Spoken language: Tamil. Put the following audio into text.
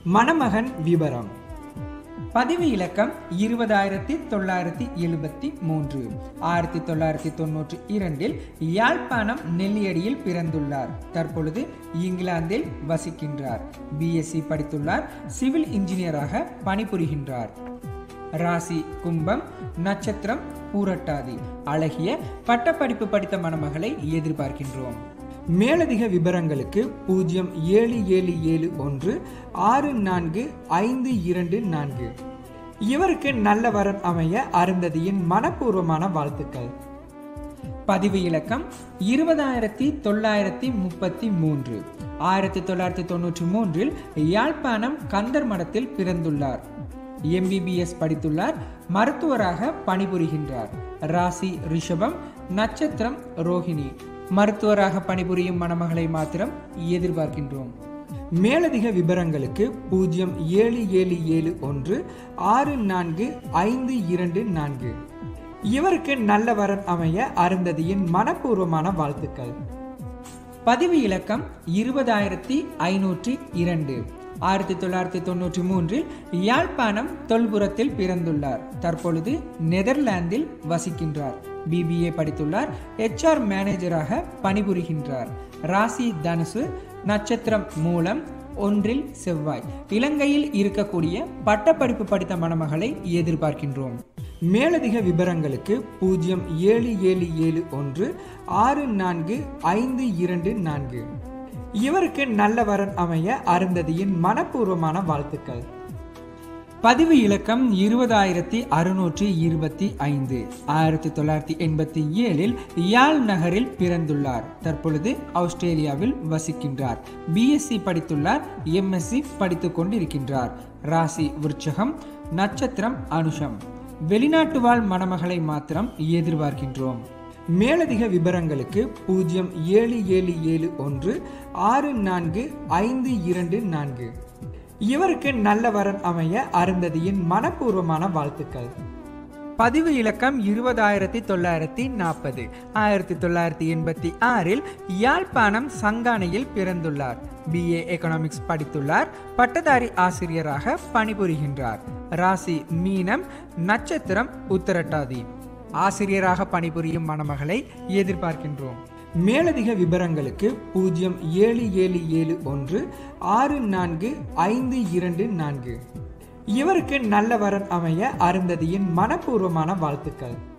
மணமகன் விவரம் பதிவு இலக்கம் இருபதாயிரத்தி தொள்ளாயிரத்தி எழுபத்தி மூன்று ஆயிரத்தி தொள்ளாயிரத்தி தொன்னூற்றி இரண்டில் யாழ்ப்பாணம் நெல்லியடியில் பிறந்துள்ளார் தற்பொழுது இங்கிலாந்தில் வசிக்கின்றார் பிஎஸ்சி படித்துள்ளார் சிவில் இன்ஜினியராக பணிபுரிகின்றார் ராசி கும்பம் நட்சத்திரம் பூரட்டாதி அழகிய பட்டப்படிப்பு படித்த மணமகளை எதிர்பார்க்கின்றோம் மேலதிக விவரங்களுக்கு பூஜ்ஜியம் ஏழு ஏழு ஏழு ஒன்று ஆறு நான்கு ஐந்து இரண்டு நான்கு இவருக்கு நல்ல வரன் அமைய அருந்ததியின் மனப்பூர்வமான வாழ்த்துக்கள் பதிவு இலக்கம் இருபதாயிரத்தி தொள்ளாயிரத்தி முப்பத்தி மூன்று ஆயிரத்தி தொள்ளாயிரத்தி தொண்ணூற்றி மூன்றில் யாழ்ப்பாணம் கந்தர் மடத்தில் பிறந்துள்ளார் எம்பிபிஎஸ் படித்துள்ளார் மருத்துவராக பணிபுரிகின்றார் ராசி ரிஷபம் நட்சத்திரம் ரோஹிணி மருத்துவராக பணிபுரியும் மணமகளை மாத்திரம் எதிர்பார்க்கின்றோம் மேலதிக விவரங்களுக்கு பூஜ்ஜியம் ஏழு ஏழு ஏழு ஒன்று ஆறு நான்கு ஐந்து இரண்டு நான்கு இவருக்கு நல்ல வரன் அமைய அருந்ததியின் மனப்பூர்வமான வாழ்த்துக்கள் பதிவு இலக்கம் இருபதாயிரத்தி ஐநூற்றி இரண்டு ஆயிரத்தி தொள்ளாயிரத்தி தொண்ணூற்றி மூன்றில் யாழ்ப்பாணம் தொல்புரத்தில் பிறந்துள்ளார் தற்பொழுது நெதர்லாந்தில் வசிக்கின்றார் பிபிஏ படித்துள்ளார் எச்ஆர் மேனேஜராக பணிபுரிகின்றார் ராசி தனுசு நட்சத்திரம் மூலம் ஒன்றில் செவ்வாய் இலங்கையில் இருக்கக்கூடிய பட்டப்படிப்பு படித்த மணமகளை எதிர்பார்க்கின்றோம் மேலதிக விவரங்களுக்கு பூஜ்ஜியம் ஏழு ஏழு ஏழு ஒன்று ஆறு நான்கு ஐந்து இரண்டு நான்கு இவருக்கு நல்ல வரன் அமைய அருந்ததியின் மனப்பூர்வமான வாழ்த்துக்கள் பதிவு இலக்கம் இருபதாயிரத்தி அறுநூற்றி இருபத்தி ஐந்து ஆயிரத்தி தொள்ளாயிரத்தி எண்பத்தி ஏழில் யாழ் நகரில் பிறந்துள்ளார் தற்பொழுது ஆஸ்திரேலியாவில் வசிக்கின்றார் பிஎஸ்சி படித்துள்ளார் எம்எஸ்சி படித்துக் கொண்டிருக்கின்றார் ராசி விருச்சகம் நட்சத்திரம் அனுஷம் வெளிநாட்டு வாழ் மணமகளை மாத்திரம் எதிர்பார்க்கின்றோம் மேலதிக விவரங்களுக்கு பூஜ்ஜியம் ஏழு ஏழு ஏழு ஒன்று ஆறு நான்கு ஐந்து இரண்டு நான்கு இவருக்கு நல்ல வரன் அமைய அருந்ததியின் மனப்பூர்வமான வாழ்த்துக்கள் பதிவு இலக்கம் இருபதாயிரத்தி தொள்ளாயிரத்தி நாற்பது ஆயிரத்தி தொள்ளாயிரத்தி எண்பத்தி ஆறில் யாழ்ப்பாணம் சங்கானையில் பிறந்துள்ளார் பிஏ எக்கனாமிக்ஸ் படித்துள்ளார் பட்டதாரி ஆசிரியராக பணிபுரிகின்றார் ராசி மீனம் நட்சத்திரம் உத்தரட்டாதி ஆசிரியராக பணிபுரியும் மணமகளை எதிர்பார்க்கின்றோம் மேலதிக விவரங்களுக்கு பூஜ்ஜியம் ஏழு ஏழு ஏழு ஒன்று ஆறு நான்கு ஐந்து இரண்டு நான்கு இவருக்கு நல்ல வரன் அமைய அருந்ததியின் மனப்பூர்வமான வாழ்த்துக்கள்